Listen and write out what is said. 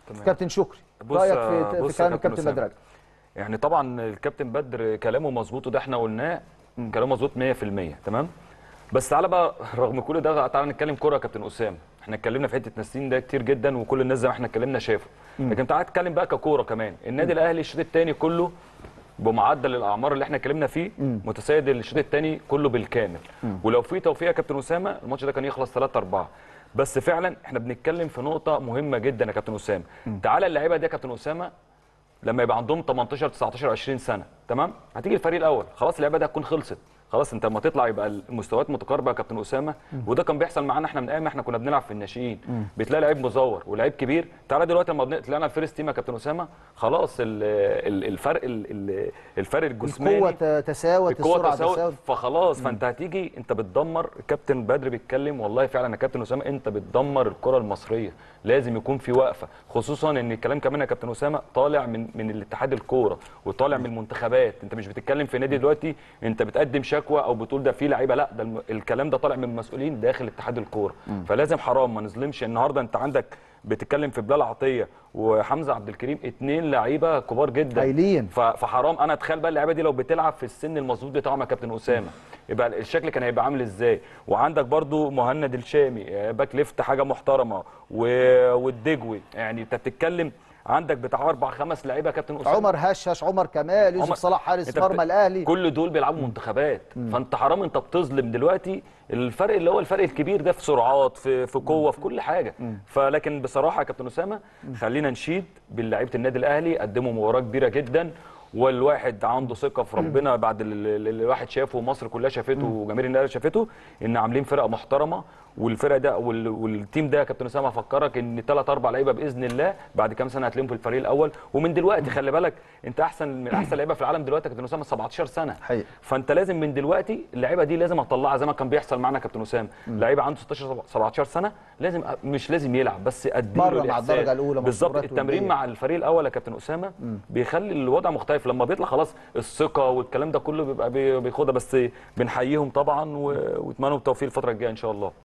تمام. كابتن شكري بص رايك يا- في, بص في يا كلام كابتن الكابتن أسامة. بدر عادل يعني طبعا الكابتن بدر كلامه مظبوط وده احنا قلناه كلامه مظبوط 100% تمام بس تعالى بقى رغم كل ده تعالى نتكلم كوره يا كابتن اسامه احنا اتكلمنا في حته ناسين ده كتير جدا وكل الناس زي ما احنا اتكلمنا شافوا لكن تعالى نتكلم بقى ككوره كمان النادي الاهلي الشوط الثاني كله بمعدل الاعمار اللي احنا اتكلمنا فيه متسيد الشوط الثاني كله بالكامل ولو في توفيق يا كابتن اسامه الماتش ده كان يخلص 3 4 بس فعلا احنا بنتكلم في نقطه مهمه جدا يا كابتن اسامه تعالى اللعيبه دي يا كابتن اسامه لما يبقى عندهم 18 19 20 سنه تمام هتيجي الفريق الاول خلاص اللعبه دي هتكون خلصت خلاص انت لما تطلع يبقى المستويات متقاربه يا كابتن اسامه وده كان بيحصل معانا احنا من ايام ما احنا كنا بنلعب في الناشئين بتلاقي لعيب مزور ولعيب كبير تعالى دلوقتي لما بن- طلعنا الفيرست تيم يا كابتن اسامه خلاص ال- ال- الفرق ال- ال- الفرق الجسماني القوه ت- تساوت القوه السرعه تساوت تساوت فخلاص فانت هتيجي انت بتدمر كابتن بدر بيتكلم والله فعلا يا كابتن اسامه انت بتدمر الكره المصريه لازم يكون في وقفه خصوصا ان الكلام كمان يا كابتن اسامه طالع من من الاتحاد الكوره وطالع من المنتخبات انت مش بتتكلم في نادي دلوقتي انت بتقدم شكوى او بتقول ده في لعيبه لا ده الم- الكلام ده طالع من مسؤولين داخل اتحاد الكوره فلازم حرام ما نظلمش النهارده انت عندك بتتكلم في بلال عطيه وحمزه عبد الكريم اتنين لعيبه كبار جدا هايلين. ف- فحرام انا اتخيل بقى اللعيبه دي لو بتلعب في السن المظبوط بتاعهم يا كابتن اسامه يبقى الشكل كان هيبقى عامل ازاي وعندك برضو مهند الشامي آه، باك ليفت حاجه محترمه و- والدجوي يعني انت بتتكلم عندك بتاع اربع خمس لعيبه يا كابتن اسامه عمر هشاش عمر كمال يوسف عمر- صلاح حارس أنت مرمى بت- الاهلي كل دول بيلعبوا منتخبات فانت حرام انت بتظلم دلوقتي الفرق اللي هو الفرق الكبير ده في سرعات في في قوه في كل حاجه فلكن بصراحه يا كابتن اسامه خلينا نشيد بلعيبه النادي الاهلي قدموا مباراه كبيره جدا والواحد عنده ثقه في ربنا بعد اللي اللي الواحد شافه ومصر كلها شافته وجماهير النادي شافته ان عاملين فرقه محترمه والفرقه ده وال- والتيم ده يا كابتن اسامه افكرك ان ثلاث اربع لعيبه باذن الله بعد كام سنه هتلاقيهم في الفريق الاول ومن دلوقتي خلي بالك انت احسن من احسن لعيبه في العالم دلوقتي يا كابتن اسامه 17 سنه حقيقي. فانت لازم من دلوقتي اللعيبه دي لازم اطلعها زي ما كان بيحصل معانا كابتن اسامه لعيبه عنده 16 17 سنه لازم مش لازم يلعب بس اديله بره مع الإحساس. الدرجة الأولى، مع بالظبط الخبرات التمرين الودية. مع الفريق الاول يا كابتن اسامه بيخلي الوضع مختلف لما بيطلع خلاص الثقه والكلام ده كله بيبقى بي- بياخدها بس بنحييهم طبعا و- واتمنوا التوفيق الفتره الجايه ان شاء الله